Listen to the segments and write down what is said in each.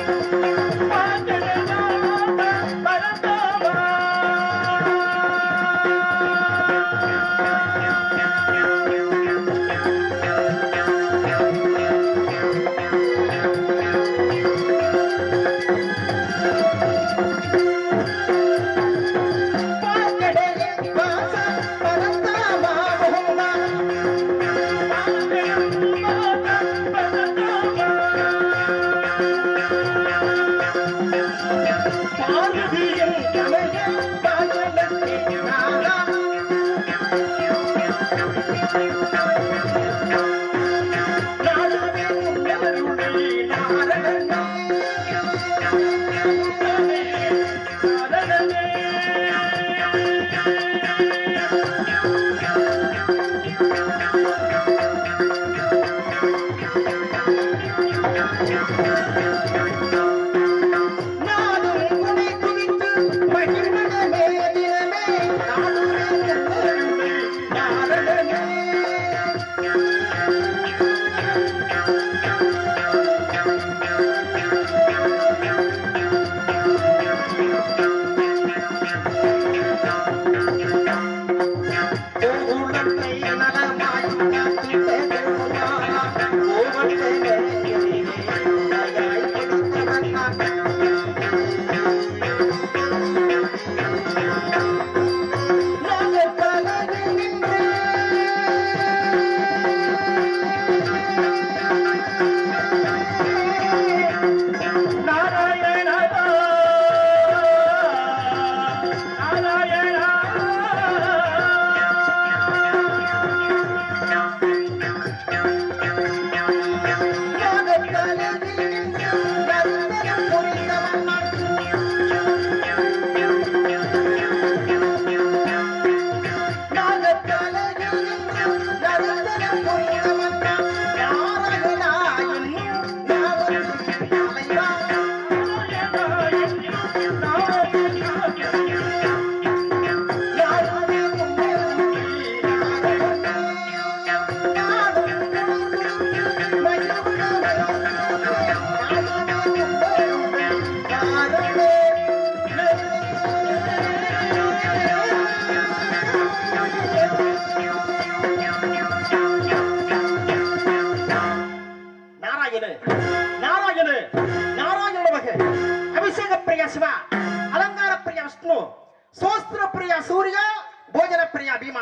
நாராயணு நாராயணு நாராயண நமக அபிஷேக பிரியா சிவா அலங்கார பிரியா விஷ்ணு சோஸ்திர பிரியா சூர்யா போஜன பிரியா பீமா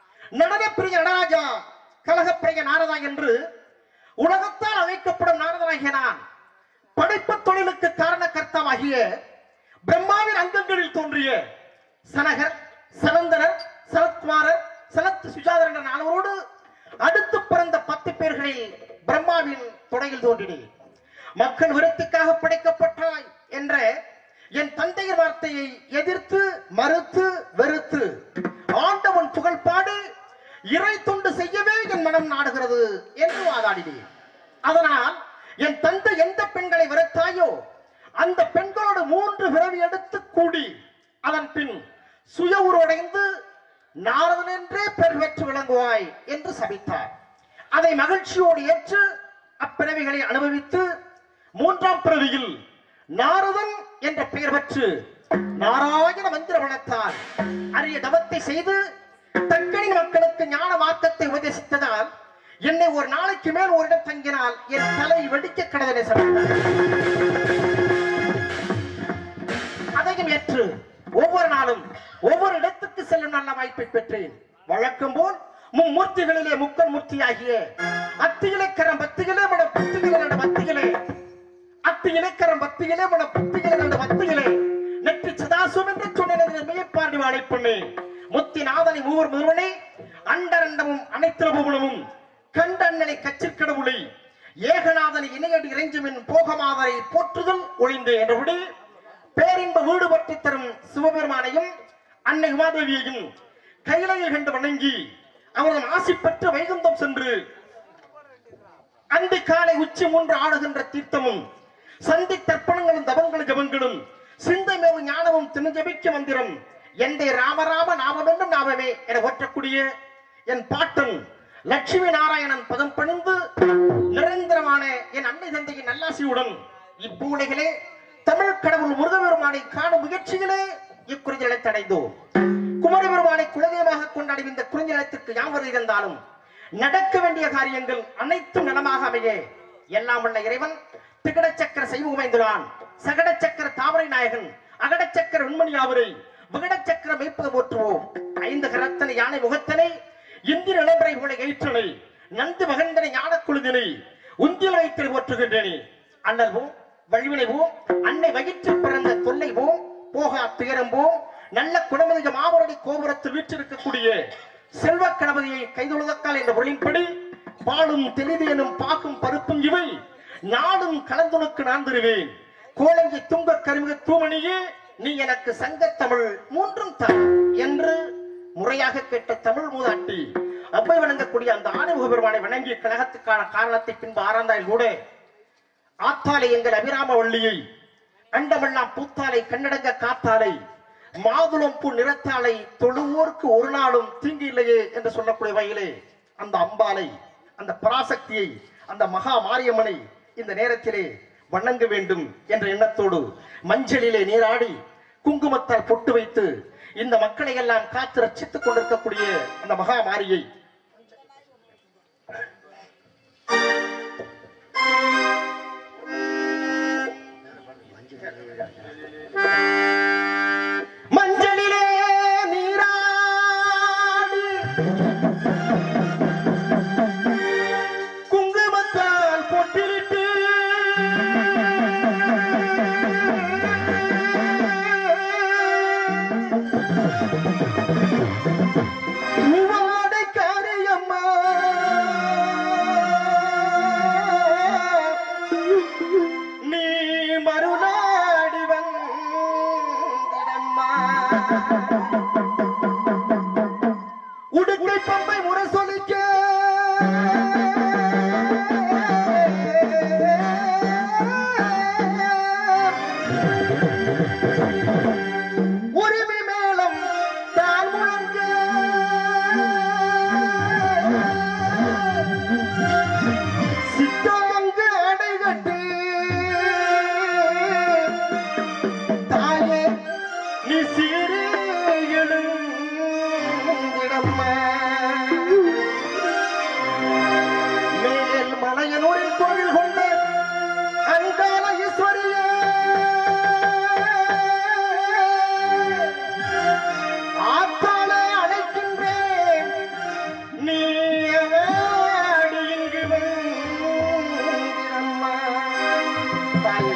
நடன பிரிய நடராஜா கலக பிரிய நாரதா என்று உலகத்தால் அழைக்கப்படும் நாரதனாகிய நான் படைப்பு தொழிலுக்கு காரண கர்த்தாவாகிய பிரம்மாவின் அங்கங்களில் தோன்றிய சனகர் சனந்தனர் சனத்குமாரர் சனத் சுஜாதர் என்ற நால்வரோடு அடுத்து பிறந்த பத்து பேர்களில் பிரம்மாவின் துணையில் தோன்றினேன் மக்கள் விருத்திக்காக படைக்கப்பட்டாய் என்ற என் தந்தையின் வார்த்தையை எதிர்த்து மறுத்து வெறுத்து ஆண்டவன் புகழ்பாடு இறை தொண்டு செய்யவே என் மனம் நாடுகிறது என்று வாதாடினேன் அதனால் என் தந்தை எந்த பெண்களை வெறுத்தாயோ அந்த பெண்களோடு மூன்று பிறவி எடுத்து கூடி அதன் பின் சுய உருவடைந்து நாரதன் என்றே பெயர் பெற்று விளங்குவாய் என்று சபித்தார் அதை மகிழ்ச்சியோடு ஏற்று அப்பிறவிகளை அனுபவித்து மூன்றாம் பிறவியில் நாரதன் என்ற பெயர் பெற்று நாராயண மந்திர வளர்த்தார் அரிய தவத்தை செய்து தக்கனின் மக்களுக்கு ஞான மார்க்கத்தை உபதேசித்ததால் என்னை ஒரு நாளைக்கு மேல் ஒரு இடம் தங்கினால் என் தலை வெடிக்க கடதனை சமைத்தார் அதையும் ஏற்று ஒவ்வொரு நாளும் ஒவ்வொரு இடத்துக்கு செல்லும் நல்ல வாய்ப்பை பெற்றேன் வழக்கம் போல் மும்மூர்த்திகளிலே முக்கன் மூர்த்தியாகிய அத்தி இலக்கரம் பத்திகளே மன பத்திகளே நட பத்திகளே அத்தி இலக்கரம் பத்திகளே மன பத்திகளே நட பத்திகளே நெற்றி சதாசும் என்று சொன்ன மெய்ப்பாண்டி வாழை பொண்ணு முத்தி நாதனை மூவர் முதல்வனே அண்டரண்டமும் அனைத்திரபுலமும் கண்டண்ணனை கச்சிற்கடவுளை ஏகநாதனை இணையடி இறைஞ்சுமின் போகமாதரை போற்றுதல் ஒழிந்து என்றபடி பேரின்ப வீடு பற்றி தரும் சிவபெருமானையும் அன்னை உமாதேவியையும் கையிலையில் கண்டு வணங்கி அவரது ஆசி பெற்று வைகுந்தம் சென்று அந்தி காலை உச்சி மூன்று ஆடுகின்ற தீர்த்தமும் சந்தி தர்ப்பணங்களும் தவங்களும் ஜபங்களும் சிந்தை மேவு ஞானமும் தினஜபிக்க மந்திரம் எந்தை ராமராம நாமமென்றும் நாமமே என ஒற்றக்கூடிய என் பாட்டன் லட்சுமி நாராயணன் பதம் பணிந்து நிரந்தரமான என் அன்னை தந்தையின் நல்லாசியுடன் இப்பூலைகளே தமிழ் கடவுள் முருகபெருமானை காணும் முயற்சிகளே இக்குறிஞ்சலத்தை அடைந்தோம் குமரபெருமானை குலதெய்வமாக கொண்டாடும் இந்த குறிஞ்சலத்திற்கு யாவர் இருந்தாலும் நடக்க வேண்டிய காரியங்கள் அனைத்தும் நலமாக அமைய எல்லாம் வல்ல இறைவன் திகட சக்கர செய்முகமைந்துள்ளான் சகட சக்கர தாமரை நாயகன் அகட சக்கர உண்மணி யாவரை விகட சக்கர மெய்ப்பது போற்றுவோம் ஐந்து கரத்தனை யானை முகத்தனை இந்திர இளம்பரை போல எயிற்றனை நந்து மகந்தனை ஞான குழுதினை உந்தியில் வைத்து போற்றுகின்றனே அண்ணல்வோம் வழிவினைவோம் அன்னை வயிற்றில் பிறந்த தொல்லைவோம் போகா துயரம்போம் நல்ல குணமதிக மாவரடி கோபுரத்தில் வீற்றிருக்கக்கூடிய செல்வ கணபதியை கைதொழுதக்கால் என்ற ஒளின்படி பாலும் தெளிவேனும் பாக்கும் பருப்பும் இவை நாடும் கலந்துனுக்கு நான் தருவேன் கோலங்கி துங்க கருமிக தூமணியே நீ எனக்கு சங்கத்தமிழ் மூன்றும் தா என்று முறையாக கேட்ட தமிழ் மூதாட்டி அப்பை வணங்கக்கூடிய அந்த ஆணைமுக பெருமானை வணங்கிய கழகத்துக்கான காரணத்தை பின்பு ஆராய்ந்தால் கூட ஆத்தாலை எங்கள் அபிராம வள்ளியை அண்டமெல்லாம் பூத்தாலை கண்ணடங்க காத்தாலை மாதுளம் பூ நிறத்தாலை தொழுவோர்க்கு ஒரு நாளும் தீங்கு இல்லையே என்று சொல்லக்கூடிய வகையிலே அந்த அம்பாலை அந்த பராசக்தியை அந்த மகா மாரியம்மனை இந்த நேரத்திலே வணங்க வேண்டும் என்ற எண்ணத்தோடு மஞ்சளிலே நீராடி குங்குமத்தால் பொட்டு வைத்து இந்த மக்களை எல்லாம் காத்து ரட்சித்துக் கொண்டிருக்கக்கூடிய அந்த மகா மாரியை மஞ்சளிலே நீராடி குங்குமத்தால் பொட்டிலிட்டு உவாடை காரியம்மா நீ மறுநாடி வந்திடம்மா உடுக்கை பம்பை முரசொலிக்க உரிமை மேளம் தான் முழங்க சித்தமங்கு அடைகட்டி தாயே நீ சீரே எழுந்திடம்மா மேல் மலையனூரில் கோவில் கொண்ட அங்கால ஈஸ்வரியே ஆத்தாளே அழைக்கின்றேன் நீ ஆடி இங்கு வந்திடம்மா. தாயே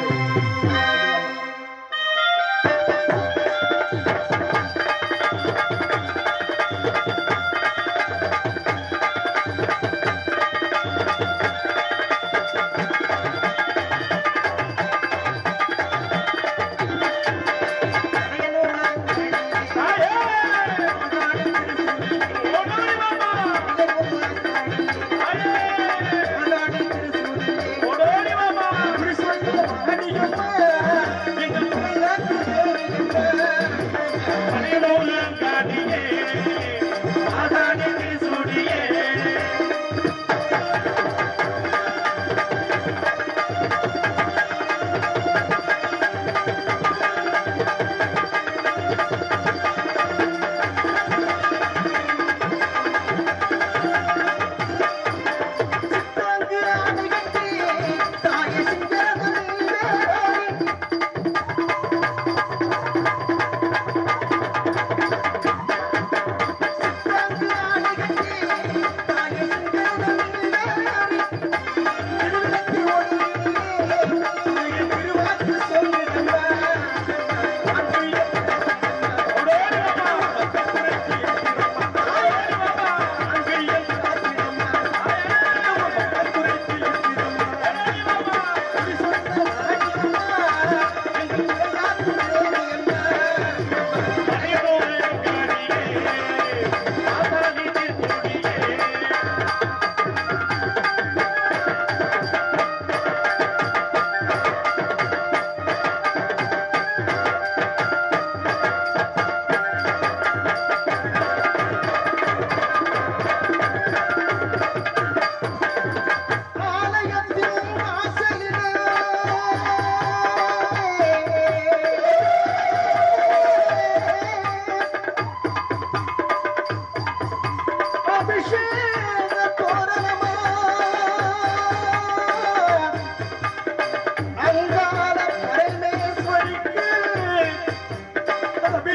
ஆலயத்தின் வாசலிலே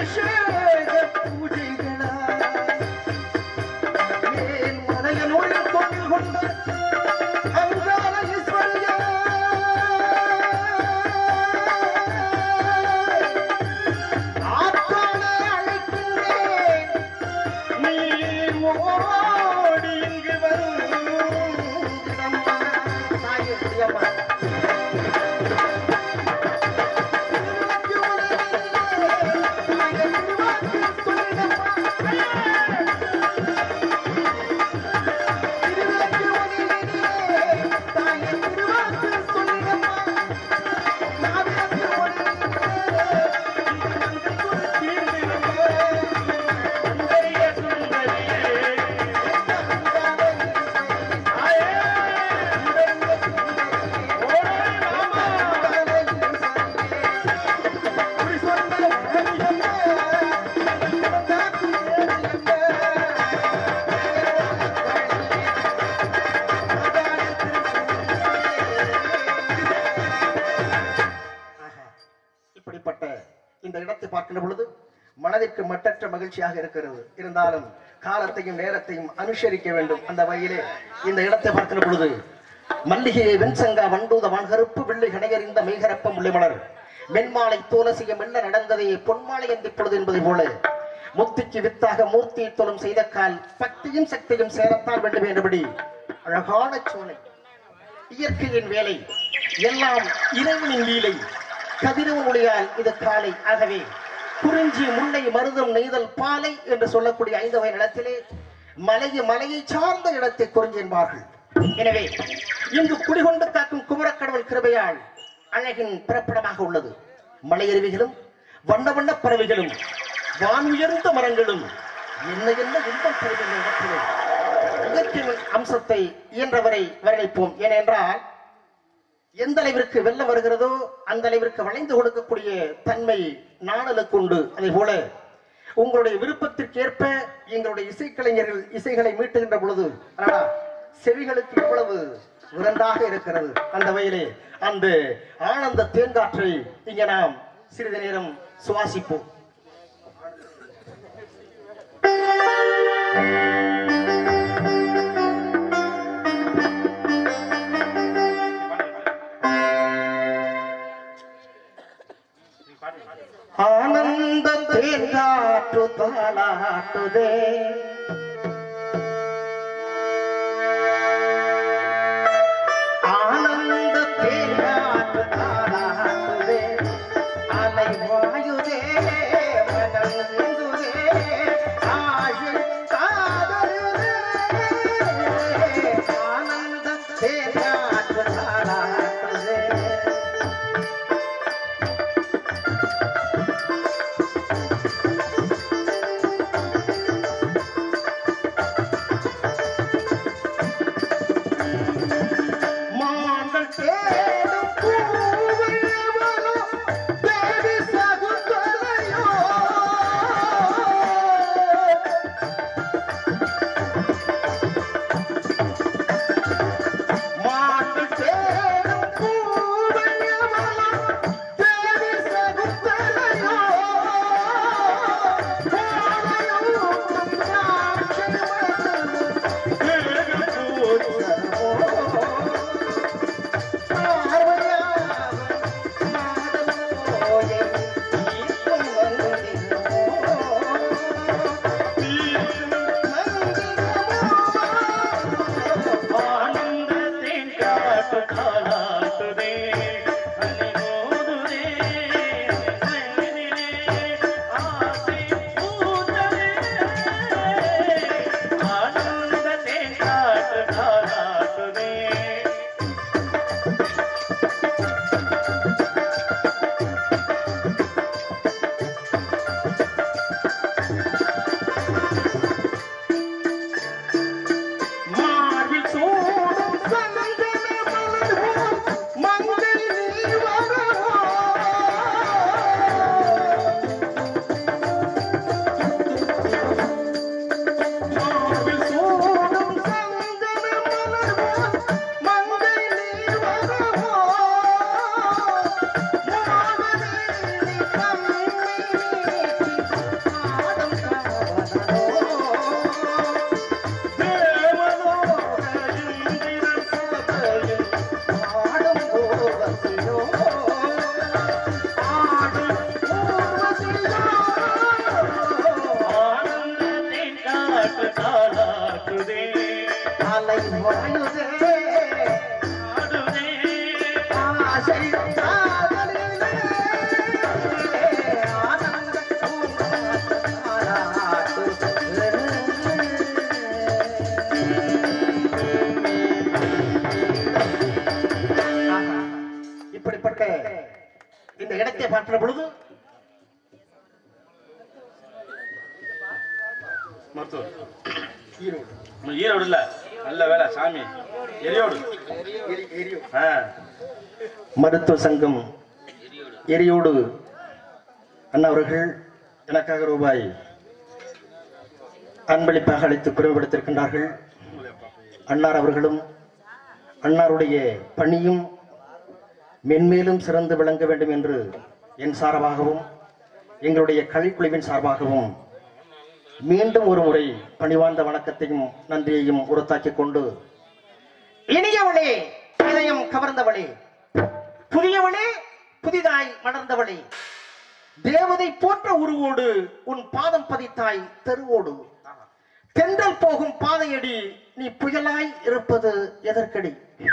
அபிஷேக பூஜைகளா ஏன் மலையனூரில் கோவில் கொண்ட அங்காள ஈஸ்வரியா ஆத்தாளே அழைக்கின்றேன் நீ ஓடி இங்கு வருகிறம்மா தாயே பிரியம்மா ஆஹா. இப்படிப்பட்ட இந்த இடத்தை பார்க்கின்ற பொழுது மனதிற்கு மட்டற்ற மகிழ்ச்சியாக இருக்கிறது இருந்தாலும் காலத்தையும் நேரத்தையும் அனுசரிக்க வேண்டும் அந்த வகையிலே இந்த இடத்தை பார்க்கின்ற பொழுது மல்லிகையை வெண்சங்கா வண்டூத வான்கருப்பு வெள்ளி கடையறிந்த மெய்கரப்பம் உள்ளிமலர் மென்மாலை தோலசிய மெல்ல நடந்ததே பொன்மாலை என்று இப்பொழுது என்பதை போல முத்திக்கு வித்தாக மூர்த்தியை தொழும் செய்த கால் பக்தியும் சக்தியும் சேரத்தான் வேண்டும் என்றபடி அழகான சோலை இயற்கையின் வேலை எல்லாம் இறைவனின் லீலை கதிரவன் ஒளியால் இது காலை ஆகவே குறிஞ்சி முல்லை மருதம் நெய்தல் பாலை என்று சொல்லக்கூடிய ஐந்து வகை நிலத்திலே மலையை மலையை சார்ந்த இடத்தை குறிஞ்சி என்பார்கள் எனவே இங்கு குடிகொண்டு காக்கும் குமரக்கடவுள் கிருபையால் அழகின் பிறப்பிடமாக உள்ளது மலையருவிகளும் வண்ண வண்ண பறவைகளும் வான் உயர்ந்த மரங்களும் என்ன என்ன இன்பம் பெறுகின்ற இடத்திலே இயற்கையின் அம்சத்தை இயன்றவரை வர்ணிப்போம் ஏனென்றால் எந்த அளவிற்கு வெள்ளம் வருகிறதோ அந்த அளவிற்கு வளைந்து கொடுக்கக்கூடிய தன்மை நாணலுக்கு உண்டு அதே போல உங்களுடைய விருப்பத்திற்கேற்ப எங்களுடைய இசைக்கலைஞர்கள் இசைகளை மீட்டுகின்ற பொழுது அடடா, செவிகளுக்கு இவ்வளவு விரண்டாக இருக்கிறது அந்த வகையிலே அந்த ஆனந்த தேன்காற்றை இங்கே நாம் சிறிது நேரம் சுவாசிப்போம் ஆனந்த தேங்காற்று தாளாட்டுதே ஆனந்த தேங்காற்று தாளாட்டுதே அலை வாயுதே மனங்குதே ஆழி காதலுதே ஆனந்த தேங்காற்று தாளாட்டுதே வாயுதே ஆடுதே ஆசை காதலிலே ஆனந்த ஆஹா. இப்படிப்பட்ட இந்த இடத்தை பார்க்கிற பொழுது மருத்துவர் ஈரோடு நம்ம ஈரோடு இல்ல நல்ல வேலை சாமி எரியோடு எரி- எரியோடு. ஆ மருத்துவ சங்கம் எரியோடு அண்ணா அவர்கள் எனக்காக ரூபாய் அன்பளிப்பாக அளித்து பெருமைப்படுத்திருக்கின்றார்கள் அன்னார் அவர்களும் அன்னாருடைய பணியும் மென்மேலும் சிறந்து விளங்க வேண்டும் என்று என் சார்பாகவும் எங்களுடைய கலைக்குழுவின் சார்பாகவும் மீண்டும் ஒரு முறை பணிவார்ந்த வணக்கத்தையும் நன்றியையும் உரத்தாக்கிக் கொண்டு இனியவளே இதயம் கவர்ந்தவளே புதியவளே புதிதாய் மலர்ந்தவளே தேவதை போன்ற உருவோடு உன் பாதம் பதித்தாய் தெருவோடு தென்றல் போகும் பாதையடி நீ புயலாய் இருப்பது எதற்கடி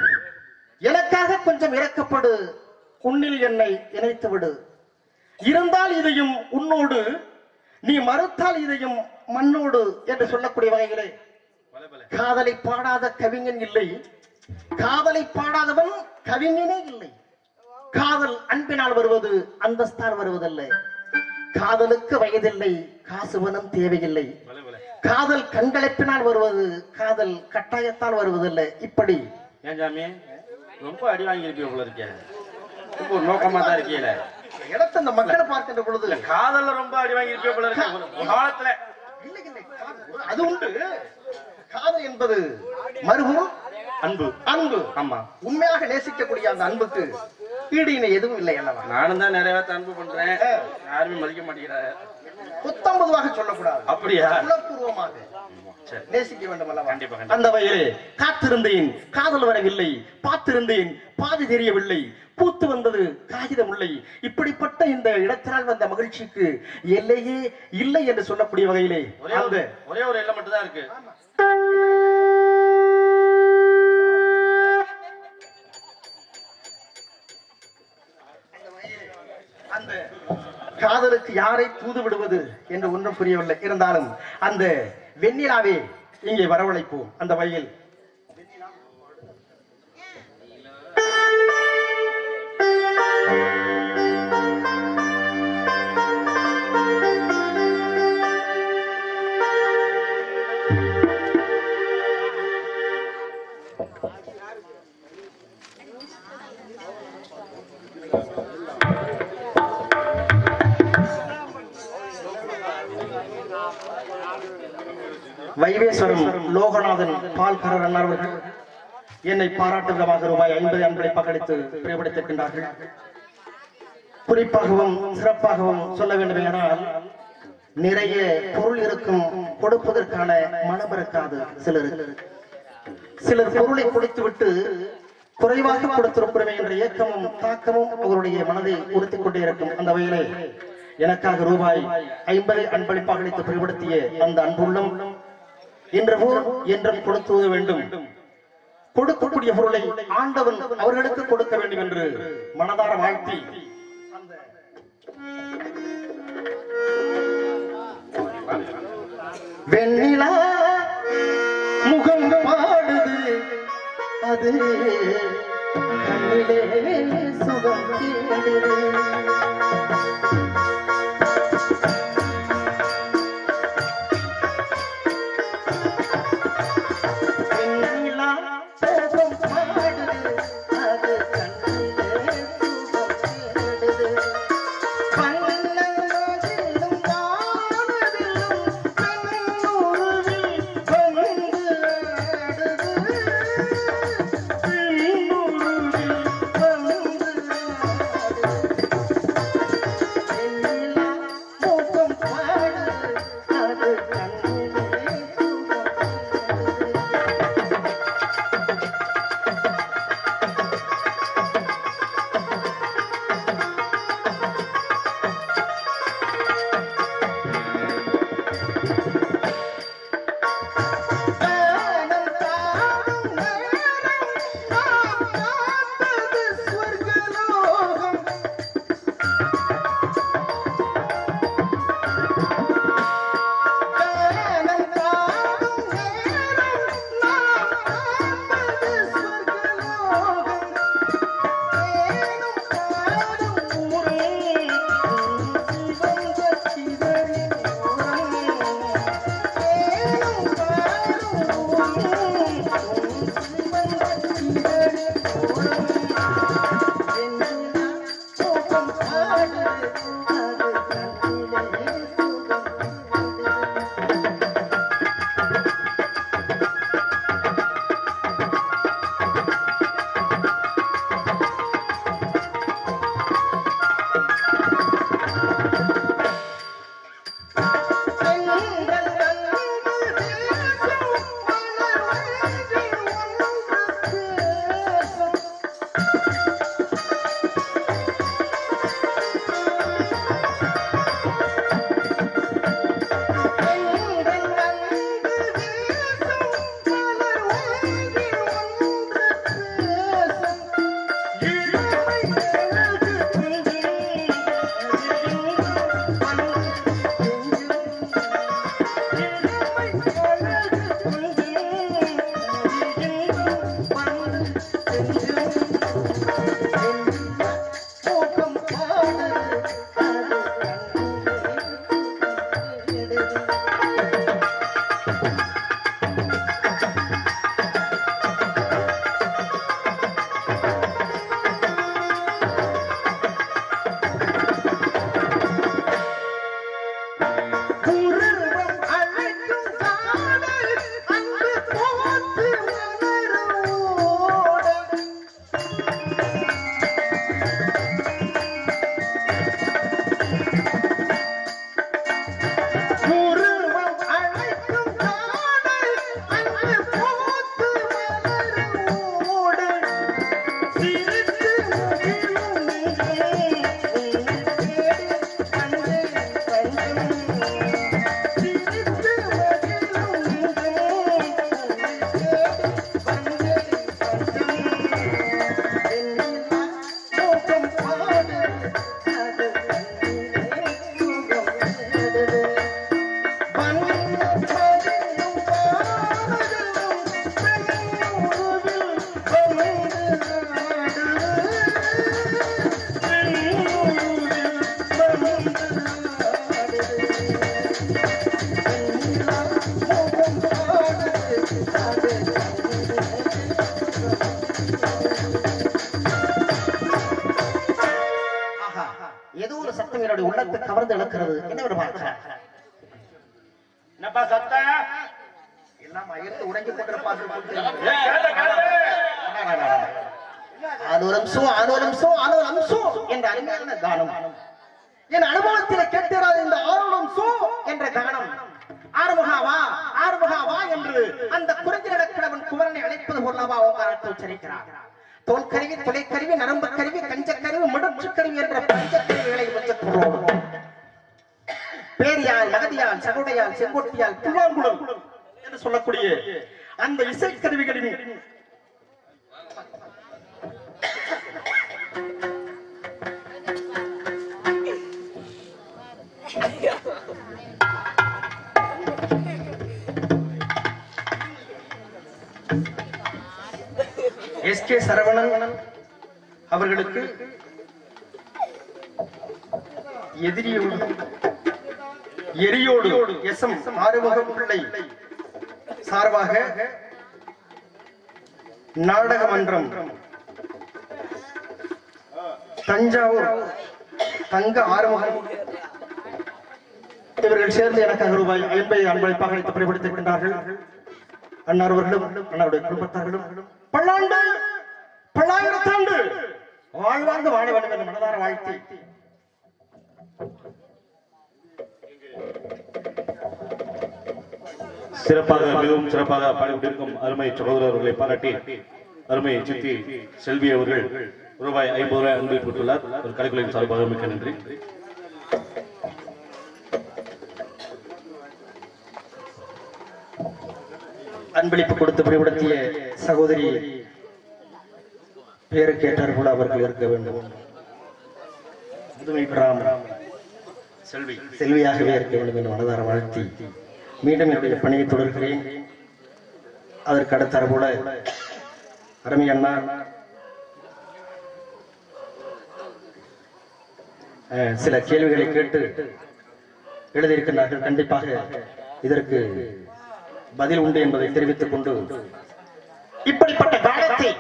எனக்காக கொஞ்சம் இறக்கப்படு உன்னில் என்னை இணைத்து விடு இருந்தால் இதையும் உன்னோடு நீ மறுத்தால் இதையும் மண்ணோடு என்று சொல்லக்கூடிய வகையிலே பல பல காதலை பாடாத கவிஞன் இல்லை காதலை பாடாதவன் கவிஞனே இல்லை காதல் அன்பினால் வருவது அந்தஸ்தால் வருவதல்ல காதலுக்கு வயதில்லை காசுவனும் தேவையில்லை பல பல காதல் கண்களைப்பினால் வருவது காதல் கட்டாயத்தால் வருவதில்லை இப்படி ஏன் சாமி ரொம்ப அடி வாங்கியிருப்பீங்க போல இருக்கே ரொம்ப ஒரு நோக்கமா தான் இருக்கீல இடத்தை அந்த மக்களை பார்க்கின்ற பொழுது காதல்ல ரொம்ப அடி வாங்கியிருப்பீங்க போல இருக்கு ஒரு- ஒரு காலத்துல இல்லை, இல்லை, காதல். அது உண்டு காதல் என்பது மறுபுறம் அன்பு அன்பு ஆமா உண்மையாக நேசிக்கக்கூடிய அந்த அன்புக்கு ஈடு இணை எதுவும் இல்லை அல்லவா நானும் தான் நிறைய பேர்த்த அன்பு பண்றேன் யாருமே மதிக்க மாட்டேங்கிறாரு புத்தம்பதுவாக சொல்லக்கூடாது அப்படியா உளப்பூர்வமாக சரி நேசிக்க வேண்டும் அல்லவா கண்டிப்பா, கண்டிப்பா. அந்த வகையிலே காத்திருந்தேன் காதல் வரவில்லை பார்த்திருந்தேன் பாதி தெரியவில்லை பூத்து வந்தது காகிதம் இல்லை இப்படிப்பட்ட இந்த இடத்தினால் வந்த மகிழ்ச்சிக்கு எல்லையே இல்லை என்று சொல்லக்கூடிய வகையிலே ஒரே ஒரு அந்த ஒரே ஒரு எல்லை மட்டும் தான் இருக்கு அந்த காதலுக்கு யாரை தூது விடுவது என்று ஒன்றும் புரியவில்லை இருந்தாலும் அந்த வெண்ணிலாவே இங்கே வரவழைப்போம் அந்த வகையில் வைவேஸ்வரம் லோகநாதன் பால்கரர் அண்ணார் அவர்கள் என்னை பாராட்டு விதமாக ரூபாய் ஐம்பது அன்பளை பங்களித்து பிரியப்படுத்திருக்கின்றார்கள் குறிப்பாகவும் சிறப்பாகவும் சொல்ல வேண்டுமென்றால் நிறைய பொருள் இருக்கும் கொடுப்பதற்கான மனம் இருக்காது சிலருக்கு சிலர் பொருளை கொடுத்துவிட்டு குறைவாக கொடுத்திருக்கிறோமே என்ற ஏக்கமும் தாக்கமும் அவருடைய மனதை உறுத்திக் கொண்டே இருக்கும் அந்த வகையிலே எனக்காக ரூபாய் ஐம்பதை அன்பளிப்பாக அளித்து பிரிவுபடுத்திய அந்த அன்புள்ளம் இன்று போல் என்றும் கொடுத்துவத வேண்டும் கொடுக்கக்கூடிய பொருளை ஆண்டவன் அவர்களுக்கு கொடுக்க வேண்டும் என்று மனதார வாழ்த்தி வெண்ணிலா முகம் பாடுது அது கண்ணிலே சுகம் தேடுது வெண்ணிலா முகம் பாடுது அது கண்ணிலே சுகம் தேடுது கண்ணங்களிலும் வானதிலும் கண்ணுருவில் வந்து ஆடுது. கண்ணுருவில் வந்து ஆடுது. உருவம் அழைக்கும் காதல் அன்பு போத்து மலரோடு உருவம் அழைக்கும் காதல் அன்பு போத்து மலரோடு சிரித்து மகிழும் உன்னை தேடி கண்டேன் கண்டேன் சிரித்து மகிழும் உன்னை தேடி கண்டேன் கண்டேன் வெண்ணிலா சோகம் பாடு அது கண்ணிலே சுகம் தேடுது ஏதோ ஒரு சத்தம் என்னுடைய உள்ளத்தை கவர்ந்து இழக்கிறது என்ன ஒரு பார்க்கிறேன் என்னப்பா சத்தம் எல்லாம் அயர்ந்து உடைஞ்சு கொண்டிருப்பார்கள் ஏய், கேளு, கேளு. ஆனோரம்சோ ஆனோரம்சோ ஆனோரம்சோ என்ற அருமையான கானம் என் அனுபவத்தில் கேட்கிறாத இந்த ஆரோரம்சோ என்ற கானம் ஆறுமுகாவா ஆறுமுகாவா என்று அந்த குறிஞ்சி நடக்கிறவன் குமரனை அழைப்பது போலவா ஓங்காரத்தை உச்சரிக்கிறார் தோல் கருவி தொலைக்கருவி நரம்பு கருவி கஞ்சக்கருவி முடற்று கருவி என்ற பஞ்சக்கருவிகளை வச்சுக்கிறோம் பேரியால் மகதியால் சகுடையால் செங்கோட்டியால் புல்லாங்குழல் என்று சொல்லக்கூடிய அந்த இசைக்கருவிகளின் எஸ் கே சரவணன் அவர்களுக்கு எதிரியோடு எரியோடு எஸ் எம் ஆறுமுகம் பிள்ளை சார்பாக நாடக மன்றம் தஞ்சாவூர் தங்க ஆறுமுகம் இவர்கள் சேர்ந்து எனக்காக ரூபாய் ஐம்பது அன்பளிப்பாக அளித்து பயன்படுத்தியிருக்கின்றார்கள் அன்னார் அவர்களும் அன்னாருடைய குடும்பத்தார்களும் பல்லாண்டு பல்லாயிரத்தாண்டு வாழ்வாங்க வாழ வேண்டும் என்று மனதார வாழ்த்தி சிறப்பாக மிகவும் சிறப்பாக பாடிக்கொண்டிருக்கும் அருமை சகோதரர்களை பாராட்டி அருமை சித்தி செல்வி அவர்கள் ரூபாய் ஐம்பது ரூபாய் அன்பளிப்பு கொடுத்துள்ளார் ஒரு கலைக்குழுவின் சார்பாக மிக்க நன்றி அன்பளிப்பு கொடுத்து பயன்படுத்திய சகோதரி பேரு கேட்டார் கூட அவர்கள் இருக்க வேண்டும் புதுமை பிராம் செல்வி செல்வியாகவே இருக்க வேண்டும் என்று மனதார வாழ்த்தி மீண்டும் என்னுடைய பணியை தொடர்கிறேன் அதற்கு அடுத்தார் போல அருமை அண்ணா அஹ், சில கேள்விகளை கேட்டு எழுதியிருக்கிறார்கள் கண்டிப்பாக இதற்கு பதில் உண்டு என்பதை தெரிவித்துக் கொண்டு இப்படிப்பட்ட காலத்தை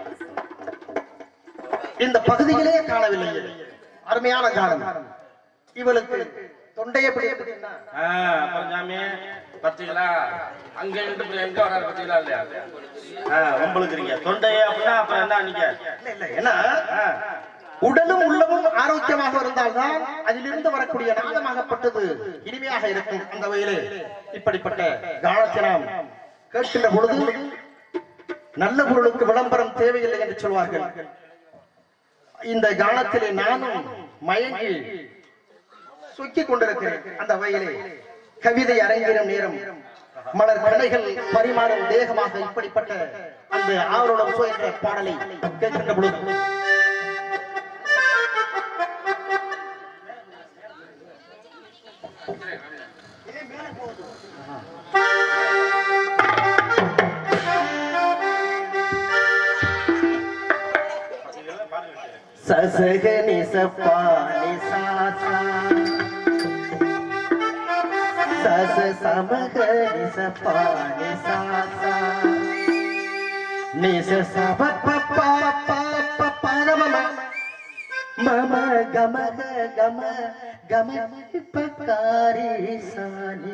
இந்த பகுதியிலே காணவில்லை அருமையான காலம் இவளுக்கு தொண்டைய பிடிப்பதுன்னா ஆ, அப்புறம் சாமி பத்துங்களா அங்க இருந்து இப்ப எங்க வராரு பத்துங்களா இல்லையா ஆ, வம்பளுக்குறீங்க தொண்டையே அப்படின்னா அப்புறம் என்ன நீங்க இல்ல, இல்ல, ஏன்னா ஆ, உடலும் உள்ளமும் ஆரோக்கியமாக இருந்தால்தான் அதிலிருந்து வரக்கூடிய நாதமாகப்பட்டது இனிமையாக இருக்கும் அந்த வகையிலே இப்படிப்பட்ட காலத்தை நாம் கேட்கின்ற பொழுது நல்ல பொருளுக்கு விளம்பரம் தேவையில்லை என்று சொல்வார்கள் இந்த கானத்திலே நானும் மயங்கி சொக்கிக் கொண்டிருக்கிறேன் அந்த வகையிலே கவிதை அரங்கிடும் நேரம் மலர் கலைகள் பரிமாறும் தேகமாக இப்படிப்பட்ட அந்த ஆவரோடம் சோ என்ற பாடலை கேட்கின்ற பொழுது சசக நிசப்பா நிசாசா சச சமக நிச பாணி சாசா நிச சப பப்ப பப்ப பரம மம கம கம கம பக்காரி சானி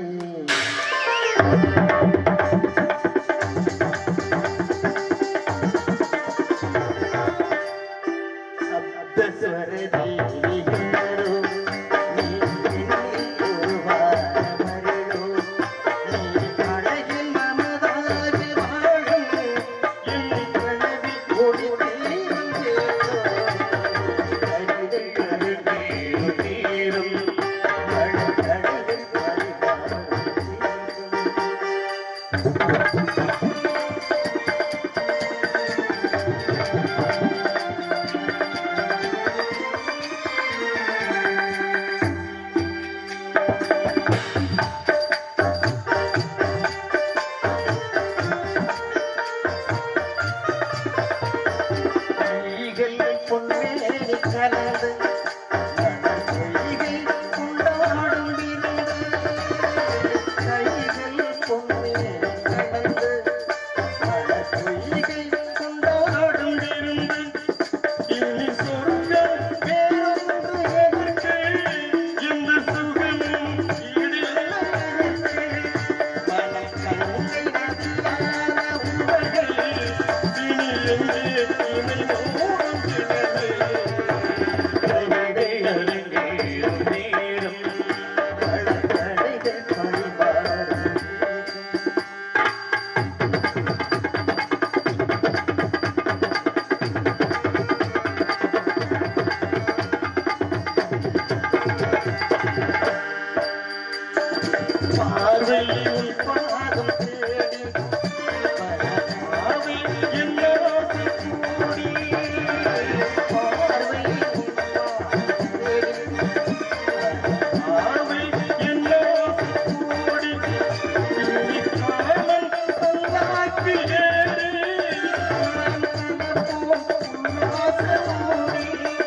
சப்த ஸ்வர தேவியரோ நீ என்னில் உருவாமருளோ நீ அழகில் மமதாகி வாழும் என் கனவி ஒளி தீர்ந்தேனோ கவிதை கருணேறு தீரும் அழகழகில் பரிவாரம் தீரும் கைகள் பொன்னேனி கலந்து கைகள் கொண்டாடும் விருந்து கைகள் பொன்னேனி கலந்து கைகள் கொண்டாடும் விருந்து இனி சொர்க்கம் வேறொன்று எதற்கு இந்த சுகமும் ஈடில்லை மனம் கங்கை நதியான உலகில் இனி எங்கே இமை மூடும் கிணறு கைவிடை அரங்கேறும் நேரம் வளர்த்தடைகள் பரிவாரம் பார்வை உன் பாதம் தேடி பரமாவை என்னோடு கூடி பார்வை உன் பாதம் தேடி பரமாவை என்னோடு கூடி இனி காலம் தந்தாக்கி ஏறி கனப்போம் உல்லாசமூடி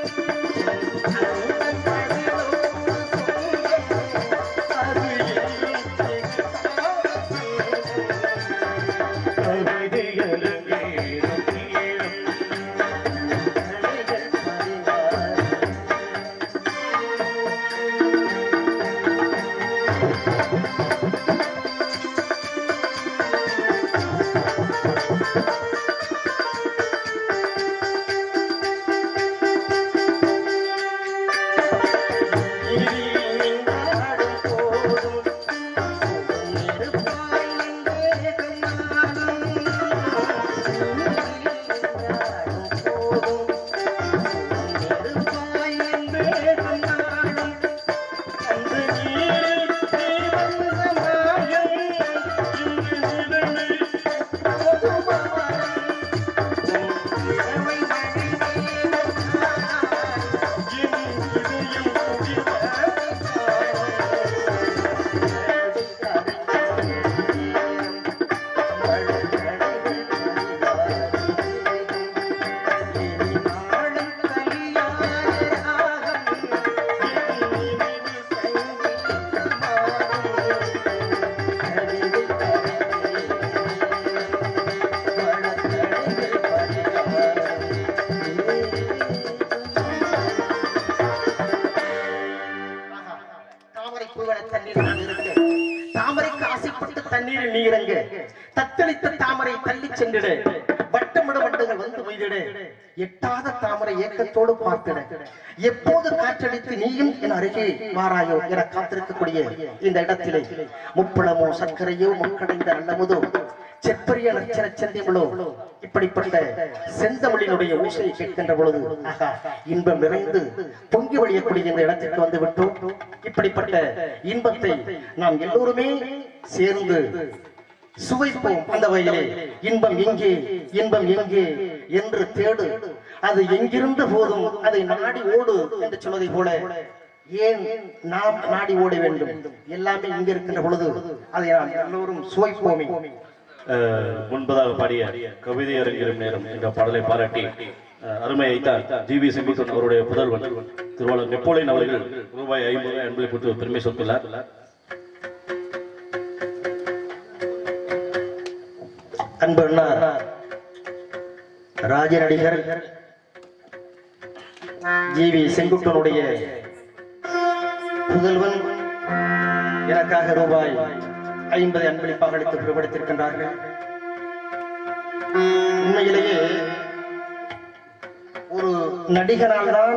தாமரை பூவன தண்ணீர் நான் இருக்க தாமரைக்கு ஆசைப்பட்டு தண்ணீரில் நீ இறங்க தத்தளித்த தாமரை தள்ளி சென்றிடு வட்டமிட வண்டுகள் வந்து மொய்திடு எட்டாத தாமரை ஏக்கத்தோடு பார்த்திட எப்போது காற்றடித்து நீயும் என் அருகே வாராயோ என காத்திருக்கக்கூடிய இந்த இடத்திலே முப்பழமோ சர்க்கரையோ முக்கடைந்த நல்லமுதோ செப்பரிய நச்சன செந்திமளோ இப்படிப்பட்ட செந்தமிழினுடைய ஊசையை கேட்கின்ற பொழுது ஆஹா, இன்பம் நிறைந்து பொங்கி வழியக்கூடிய இந்த இடத்திற்கு வந்து விட்டோம் இப்படிப்பட்ட இன்பத்தை நாம் எல்லோருமே சேர்ந்து சுவைப்போம் அந்த வகையிலே இன்பம் எங்கே இன்பம் எங்கே என்று தேடு அது எங்கிருந்த போதும் அதை நாடி ஓடு என்று சொல்வதை போல ஏன் நாம் நாடி ஓட வேண்டும் எல்லாமே இங்க இருக்கின்ற பொழுது அதை நாம் எல்லோரும் சுவைப்போமே அஹ், முன்பதாக பாடிய கவிதை அரங்கிடும் நேரம் என்ற பாடலை பாராட்டி அஹ், அருமை ஐத்தார் ஜி வி செம்பித்தன் அவருடைய புதல்வன் திருவாளர் நெப்போலியன் அவர்கள் ரூபாய் ஐம்பது என்பதை குறித்து ஒரு பெருமை சொத்துள்ளார் அன்பு அண்ணா ராஜ நடிகர் ஜி வி செங்குட்டனுடைய புதல்வன் எனக்காக ரூபாய் ஐம்பது அன்பளிப்பாக அளித்து பிரபடுத்திருக்கின்றார்கள் உண்மையிலேயே ஒரு நடிகரால் தான்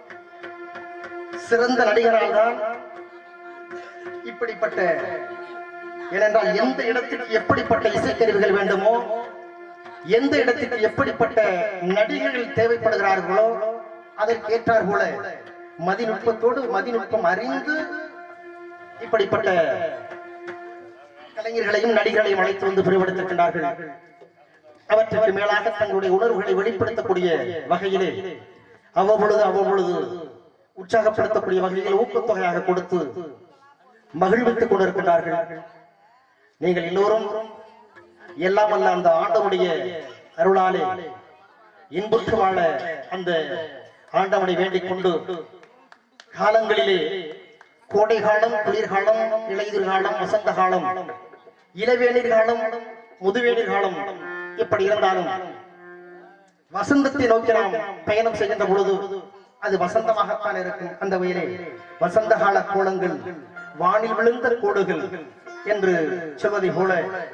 சிறந்த நடிகரால் தான் இப்படிப்பட்ட ஏனென்றால் எந்த இடத்திற்கு எப்படிப்பட்ட இசைக்கருவிகள் வேண்டுமோ எந்த இடத்திற்கு எப்படிப்பட்ட நடிகர்கள் தேவைப்படுகிறார்களோ அதற்கு ஏற்றார் போல மதிநுட்பத்தோடு மதிநுட்பம் அறிந்து இப்படிப்பட்ட கலைஞர்களையும் நடிகர்களையும் அழைத்து வந்து பிரிவெடுத்திருக்கின்றார்கள் அவற்றுக்கு மேலாக தங்களுடைய உணர்வுகளை வெளிப்படுத்தக்கூடிய வகையிலே அவ்வப்பொழுது அவ்வப்பொழுது உற்சாகப்படுத்தக்கூடிய வகையில் ஊக்கத்தொகையாக கொடுத்து மகிழ்வித்துக் கொண்டிருக்கிறார்கள் நீங்கள் எல்லோரும் எல்லாம் அல்ல அந்த ஆண்டவனுடைய அருளாலே இன்புற்று வாழ அந்த ஆண்டவனை வேண்டிக் கொண்டு காலங்களிலே கோடை காலம் குளிர்காலம் இலையுதிர் காலம் வசந்த காலம் இளவேநீர் காலம் முதுவேநீர் காலம் இப்படி இருந்தாலும் வசந்தத்தை நோக்கி நாம் பயணம் செய்கின்ற பொழுது அது வசந்தமாகத்தான் இருக்கும் அந்த வகையிலே வசந்த கால கோலங்கள் வானில் விழுந்த கோடுகள் என்று சொல்வதை போல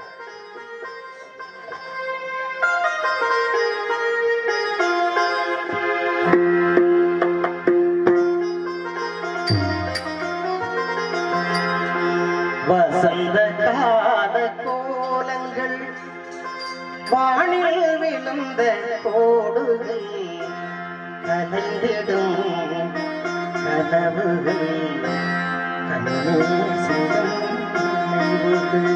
வசந்த கால கோலங்கள் வானில் விழுந்த கோடுகள் கலைந்திடும் கனவுகள் கண்ணீர் சிந்தும் நினைவுகள்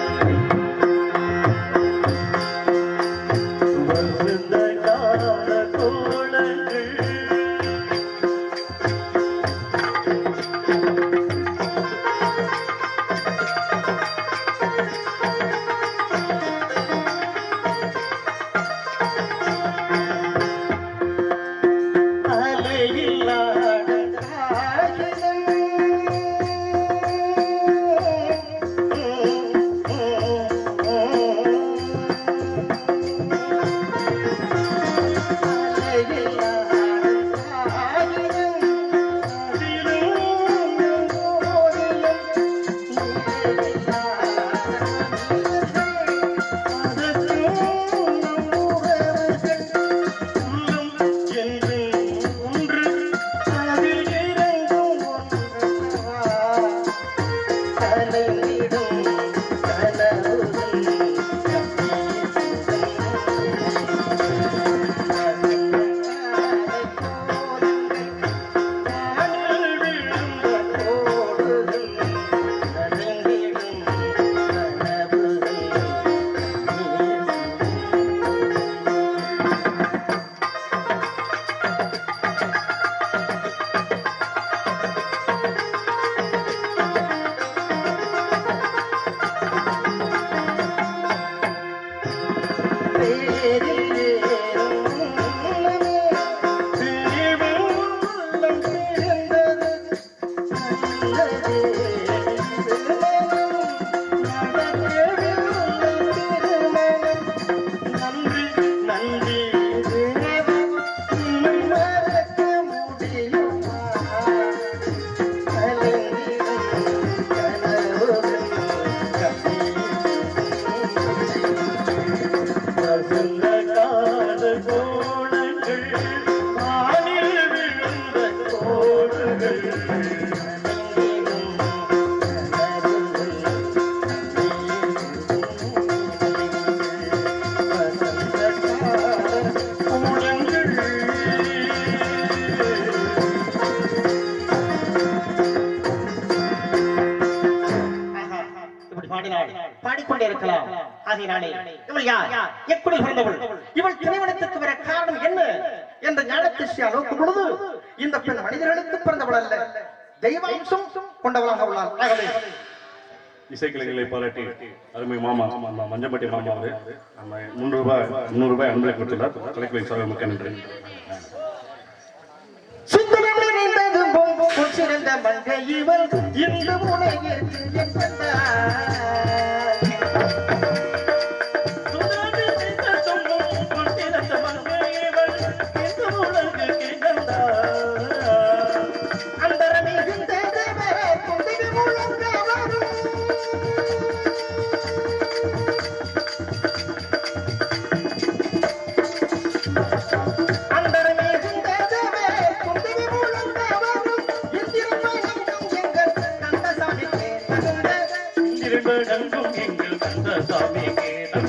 வசந்த கால கோலங்கள் அலையில்லாத காகிதம். அலையில்லாத காகிதம். அதிலும் ஓவியம். அதற்கும் உறவுகள் நன்றி மறக்க முடியுமா ஆஹா, இப்படி பாடினாள் பாடிக்கொண்டே இருக்கலாம் ஆகையினாலே இவள் யார் எப்படி பிறந்தவள் இவள் திரைவனத்துக்கு வர காரணம் என்ன என்ற ஞானத்திஷ்யா நோக்கும் பொழுது இந்த பெண் மனிதர்களுக்கு பிறந்தவள் அல்ல தெய்வாம்சம் கொண்டவளாக உள்ளாள் ஆகவே இசைக்கலைகளை பாராட்டி அருமை மாமா நம்ம மஞ்சம்பட்டி மாமா அவரு நம்ம முன்னூறு ரூபாய் முன்னூறு ரூபாய் அன்பளை கொடுத்துள்ளார் கலைக்கலை சார்பாக மிக்க நன்றி சுந்தரம் நிறைந்தது பொன் சிறந்த மங்கை இவள் இந்த உலகிற்கு என்பதால் அந்தரமே குந்தேவே குந்தவி மூலம் தேவரும் இந்திரமாய் நங்கும் எங்கள் கந்தசாமிக்கே தகுந்த இங்கிருந்து நன்கும் எங்கள் கந்த சாமிக்கே